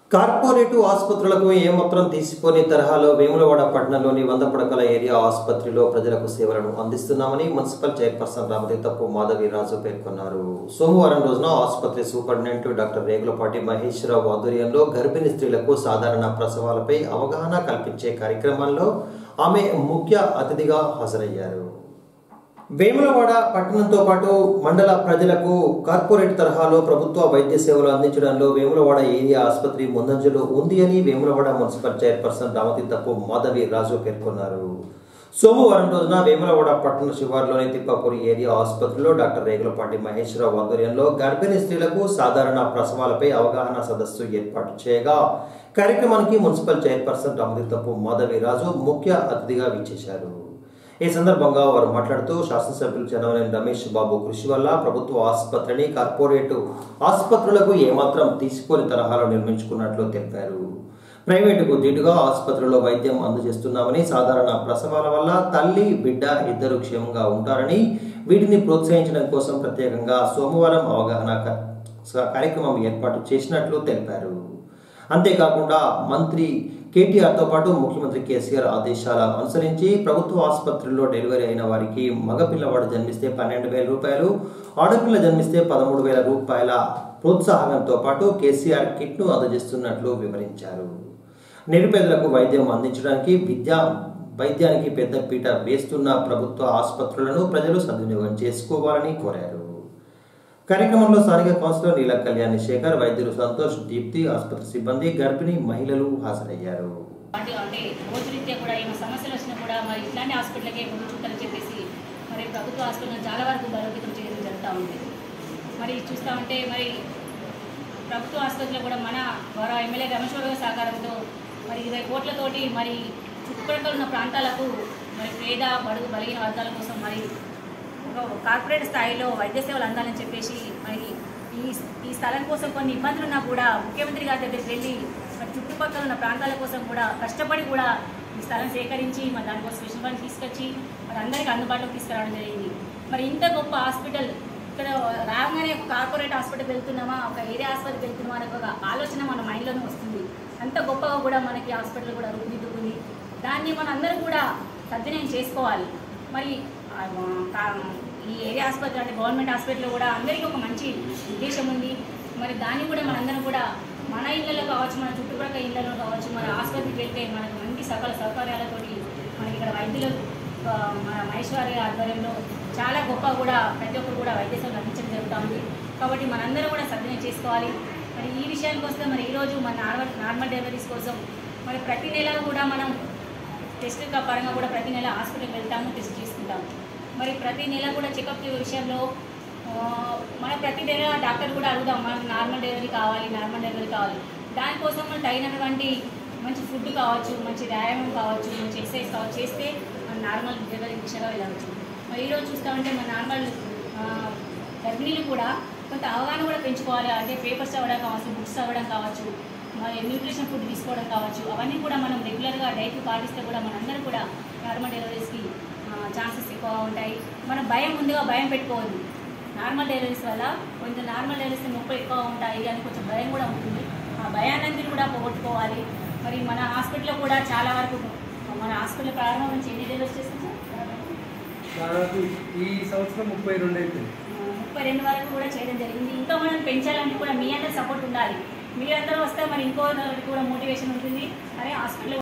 corporate ఆసుపత్రులకు ఏమాత్రం తీసిపోని తరహాలో వేములవాడ పట్టణంలోని వంద పడకల ఏరియా ఆసుపత్రిలో ప్రజలకు సేవలను అందిస్తున్నామని మున్సిపల్ చైర్పర్సన్ రామతీతప్పు మాధవి రాజు పేర్కొన్నారు సోమవారం రోజున ఆసుపత్రి సూపరింటెండెంట్ డాక్టర్ రేగులపాటి మహేశ్వరరావు ఆధ్వర్యంలో గర్భిణీ స్త్రీలకు సాధారణ ప్రసవాలపై అవగాహన కల్పించే కార్యక్రమంలో ఆమె ముఖ్య అతిథిగా హాజరయ్యారు వేములవాడ పట్టణంతో పాటు మండల ప్రజలకు కార్పొరేట్ తరహాలో ప్రభుత్వ వైద్య సేవలు అందించడంలో వేములవాడ ఏరియా ఆసుపత్రి ముందంజలో ఉంది అని వేములవాడ మున్సిపల్ చైర్పర్సన్ రామతీతప్పు మాధవి రాజు పేర్కొన్నారు సోమవారం రోజున వేములవాడ పట్టణ శివారులోని తిప్పాపూరి ఏరియా ఆసుపత్రిలో డాక్టర్ రేగులపాటి మహేశ్వరరావు ఆధ్వర్యంలో గర్భిణీ స్త్రీలకు సాధారణ ప్రసవాలపై అవగాహన సదస్సు ఏర్పాటు చేయగా కార్యక్రమానికి మున్సిపల్ చైర్పర్సన్ రామతీతప్పు మాధవి రాజు ముఖ్య అతిథిగా విచ్చేశారు ఈ సందర్భంగా వారు మాట్లాడుతూ శాసనసభ్యులు చంద్రబాబు రమేష్ బాబు కృషి వల్ల ప్రభుత్వ ఆసుపత్రిని కార్పొరేట్ ఆసుపత్రులకు ఏమాత్రం తీసుకోని తరహాలో నిర్మించుకున్నట్లు తెలిపారు ప్రైవేటుకు దీటుగా ఆసుపత్రిలో వైద్యం అందజేస్తున్నామని సాధారణ ప్రసవాల వల్ల తల్లి బిడ్డ ఇద్దరు క్షేమంగా ఉంటారని వీటిని ప్రోత్సహించడం కోసం ప్రత్యేకంగా సోమవారం అవగాహన క- కార్యక్రమం ఏర్పాటు చేసినట్లు తెలిపారు అంతేకాకుండా మంత్రి కేటీఆర్తో పాటు ముఖ్యమంత్రి కేసీఆర్ ఆదేశాల అనుసరించి ప్రభుత్వ ఆసుపత్రుల్లో డెలివరీ అయిన వారికి మగ పిల్లవాడు జన్మిస్తే పన్నెండు వేల రూపాయలు ఆడపిల్ల జన్మిస్తే పదమూడు వేల రూపాయల ప్రోత్సాహకంతో పాటు కేసీఆర్ కిట్ను అందజేస్తున్నట్లు వివరించారు నిరుపేదలకు వైద్యం అందించడానికి విద్యా వైద్యానికి పెద్దపీట వేస్తున్న ప్రభుత్వ ఆసుపత్రులను ప్రజలు సద్వినియోగం చేసుకోవాలని కోరారు కార్యక్రమంలో స్థానిక కౌన్సిలర్ నీల కళ్యాణి శేఖర్ వైద్యులు సంతోష్ దీప్తి ఆసుపత్రి సిబ్బంది గర్భిణీ మహిళలు హాజరయ్యారు అంటే అంటే రోజురీత్యా కూడా ఏమైనా సమస్యలు వచ్చినా కూడా మరి ఇట్లాంటి హాస్పిటల్కే ముందు చూడాలని చెప్పేసి మరి ప్రభుత్వ హాస్పిటల్ చాలా వరకు బలోపేతం చేయడం జరుగుతూ ఉంది మరి చూస్తూ ఉంటే మరి ప్రభుత్వ ఆసుపత్రిలో కూడా మన గౌరవ ఎమ్మెల్యే రమేశ్వరరావు సహకారంతో మరి ఇరవై కోట్లతోటి మరి చుట్టుపక్కల ఉన్న ప్రాంతాలకు మరి పేద బడుగు బలిగిన వర్గాల కోసం మరి ఒక కార్పొరేట్ స్థాయిలో వైద్య సేవలు అందాలని చెప్పేసి మరి ఈ ఈ స్థలం కోసం కొన్ని ఇబ్బందులు ఉన్నా కూడా ముఖ్యమంత్రి గారి దగ్గరికి వెళ్ళి మరి చుట్టుపక్కల ఉన్న ప్రాంతాల కోసం కూడా కష్టపడి కూడా ఈ స్థలం సేకరించి మరి దానికోసం విషయం పని తీసుకొచ్చి మరి అందరికీ అందుబాటులోకి తీసుకురావడం జరిగింది మరి ఇంత గొప్ప హాస్పిటల్ ఇక్కడ రాగానే ఒక కార్పొరేట్ హాస్పిటల్ వెళ్తున్నామా ఒక ఏరియా హాస్పిటల్ వెళ్తున్నామా అనే ఒక ఆలోచన మన మైండ్లోనే వస్తుంది అంత గొప్పగా కూడా మనకి హాస్పిటల్ కూడా రూపుదిద్దుకుంది దాన్ని మన అందరం కూడా సద్వినియోగం చేసుకోవాలి మరి ఆ, కా- ఈ ఏరియా ఆసుపత్రి అంటే గవర్నమెంట్ హాస్పిటల్లో కూడా అందరికీ ఒక మంచి ఉద్దేశం ఉంది మరి దాన్ని కూడా మనందరం కూడా మన ఇళ్ళలో కావచ్చు మన చుట్టుపక్కల ఇళ్ళలో కావచ్చు మన ఆసుపత్రికి వెళ్తే మనకు మంచి సకల సౌకర్యాలతోటి మనకి ఇక్కడ వైద్యులు ఆ, మన మహేశ్వరి ఆధ్వర్యంలో చాలా గొప్ప కూడా ప్రతి ఒక్కరు కూడా వైద్య సేవలు అందించడం జరుగుతూ ఉంది కాబట్టి మనందరం కూడా సద్వినియోగం చేసుకోవాలి మరి ఈ విషయానికి వస్తే మరి ఈరోజు మన నార్మల్ నార్మల్ డెలివరీస్ కోసం మరి ప్రతి నెల కూడా మనం టెస్ట్ పరంగా కూడా ప్రతి నెల హాస్పిటల్కి వెళ్తాము టెస్ట్ చేసుకుంటాము మరి ప్రతి నెల కూడా చెకప్ విషయంలో ఆ, మన ప్రతి నెల డాక్టర్ కూడా అడుగుదాం మనకు నార్మల్ డెలివరీ కావాలి నార్మల్ డెలివరీ కావాలి దానికోసం మనం తగినటువంటి మంచి ఫుడ్ కావచ్చు మంచి వ్యాయామం కావచ్చు మంచి ఎక్సర్సైజ్ కావచ్చు చేస్తే మన నార్మల్ డెలివరీ దిశగా వెళ్ళవచ్చు మరి ఈరోజు చూస్తామంటే మన నార్మల్ ఆ, గర్భిణీలు కూడా కొంత అవగాహన కూడా పెంచుకోవాలి అంటే పేపర్స్ చదవడం కావచ్చు బుక్స్ చదవడం కావచ్చు మరి న్యూట్రిషన్ ఫుడ్ తీసుకోవడం కావచ్చు అవన్నీ కూడా మనం రెగ్యులర్గా డైట్ పాటిస్తే కూడా మనందరం కూడా నార్మల్ డెలివరీస్కి ఛాన్సెస్ ఎక్కువగా ఉంటాయి మనం భయం ముందుగా భయం పెట్టుకోవద్దు నార్మల్ డెలివరీస్ వల్ల కొంచెం నార్మల్ డెలివరీస్ నొప్పి ఎక్కువ ఉంటాయి అని కొంచెం భయం కూడా ఉంటుంది ఆ భయాన్ని కూడా పోగొట్టుకోవాలి మరి మన హాస్పిటల్లో కూడా చాలా వరకు మన హాస్పిటల్ ప్రారంభం నుంచి ఎన్ని డెలివరీస్ చేస్తాం సార్ దాదాపు ఈ సంవత్సరం ముప్పై రెండు అయిపోయింది ముప్పై రెండు వరకు కూడా చేయడం జరిగింది ఇంకా మనం పెంచాలంటే కూడా మీ అందరి సపోర్ట్ ఉండాలి మీరందరూ వస్తే మరి ఇంకో కూడా మోటివేషన్ ఉంటుంది అరే హాస్పిటల్